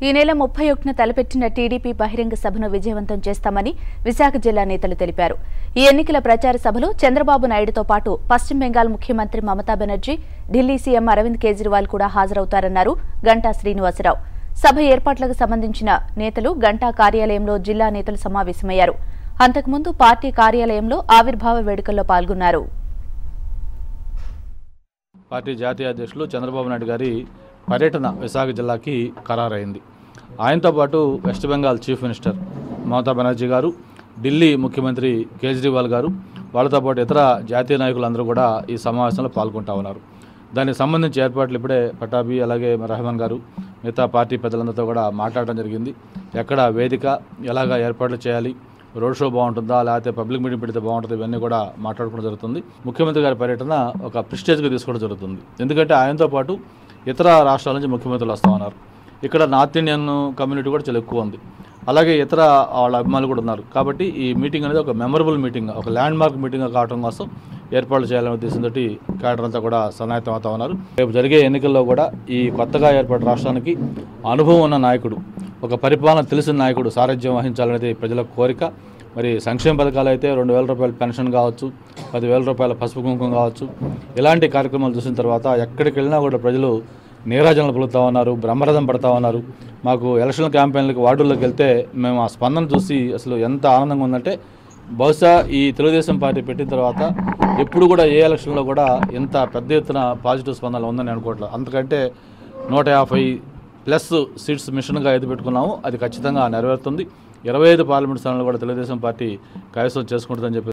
ఈ నెల ముప్పై ఒకటిన తలపెట్టిన టీడీపీ బహిరంగ సభను విజయవంతం చేస్తామని విశాఖ జిల్లా నేతలు తెలిపారు ఈ ఎన్నికల ప్రచార సభలో చంద్రబాబు నాయుడుతో పాటు పశ్చిమ బెంగాల్ ముఖ్యమంత్రి మమతా బెనర్జీ ఢిల్లీ సీఎం అరవింద్ కేజ్రీవాల్ కూడా హాజరవుతారన్నారు గంటా శ్రీనివాసరావు సభ ఏర్పాట్లకు సంబంధించిన నేతలు గంటా కార్యాలయంలో జిల్లా నేతలు సమావేశమయ్యారు అంతకుముందు పార్టీ కార్యాలయంలో ఆవిర్భావ వేడుకల్లో పాల్గొన్నారు పార్టీ జాతీయ అధ్యక్షులు చంద్రబాబు నాయుడు గారి పర్యటన విశాఖ జిల్లాకి ఖరారైంది ఆయనతో పాటు west Bengal chief minister Mamata Banerjee గారు ఢిల్లీ ముఖ్యమంత్రి కేజ్రీవాల్ గారు వాళ్ళతో పాటు ఇతర జాతీయ నాయకులందరూ కూడా ఈ సమావేశంలో పాల్గొంటా ఉన్నారు దానికి సంబంధించి ఏర్పాట్లు ఇప్పుడే పటాబీ అలాగే రెహమాన్ గారు మిగతా పార్టీ పెద్దలందరితో కూడా మాట్లాడడం జరిగింది ఎక్కడ వేదిక ఎలాగ ఏర్పాట్లు చేయాలి రోడ్ షో బాగుంటుందా లేకపోతే పబ్లిక్ మీటింగ్ పెడితే బాగుంటుంది ఇవన్నీ కూడా మాట్లాడుకోవడం జరుగుతుంది ముఖ్యమంత్రి గారి పర్యటన ఒక ప్రిస్టేజ్గా తీసుకోవడం జరుగుతుంది ఎందుకంటే ఆయనతో పాటు ఇతర రాష్ట్రాల నుంచి ముఖ్యమంత్రులు వస్తూ ఉన్నారు ఇక్కడ నార్త్ ఇండియన్ కమ్యూనిటీ కూడా చాలా ఎక్కువ ఉంది అలాగే ఇతర వాళ్ళ అభిమానులు కూడా ఉన్నారు కాబట్టి ఈ మీటింగ్ అనేది ఒక మెమరబుల్ మీటింగ్ ఒక ల్యాండ్ మార్క్ మీటింగ్ కావడం కోసం ఏర్పాట్లు చేయాలనే ఉద్దేశంతో క్యాడర్ అంతా కూడా సన్నాహితం అవుతా ఉన్నారు రేపు జరిగే ఎన్నికల్లో కూడా ఈ కొత్తగా ఏర్పడిన రాష్ట్రానికి అనుభవం ఉన్న నాయకుడు ఒక పరిపాలన తెలిసిన నాయకుడు సారథ్యం వహించాలనేది ప్రజల కోరిక మరి సంక్షేమ పథకాలు అయితే రెండు వేల రూపాయల పెన్షన్ కావచ్చు పదివేల రూపాయల పసుపు కుంకుమ కావచ్చు ఇలాంటి కార్యక్రమాలు చూసిన తర్వాత ఎక్కడికి వెళ్ళినా కూడా ప్రజలు నీరాజనలు పలుకుతా ఉన్నారు బ్రహ్మరథం పడతా ఉన్నారు మాకు ఎలక్షన్ క్యాంపెయిన్లకు వార్డుల్లోకి వెళ్తే మేము ఆ స్పందన చూసి అసలు ఎంత ఆనందంగా ఉందంటే బహుశా ఈ తెలుగుదేశం పార్టీ పెట్టిన తర్వాత ఎప్పుడు కూడా ఏ ఎలక్షన్లో కూడా ఇంత పెద్ద ఎత్తున పాజిటివ్ స్పందన ఉందని అనుకోవట్లేదు అంతకంటే నూట యాభై ప్లస్ సీట్స్ మిషన్గా ఎదురు పెట్టుకున్నాము అది ఖచ్చితంగా నెరవేరుతుంది ఇరవై ఐదు పార్లమెంట్ స్థానాలు కూడా తెలుగుదేశం పార్టీ కైవసం చేసుకుంటుందని చెప్పి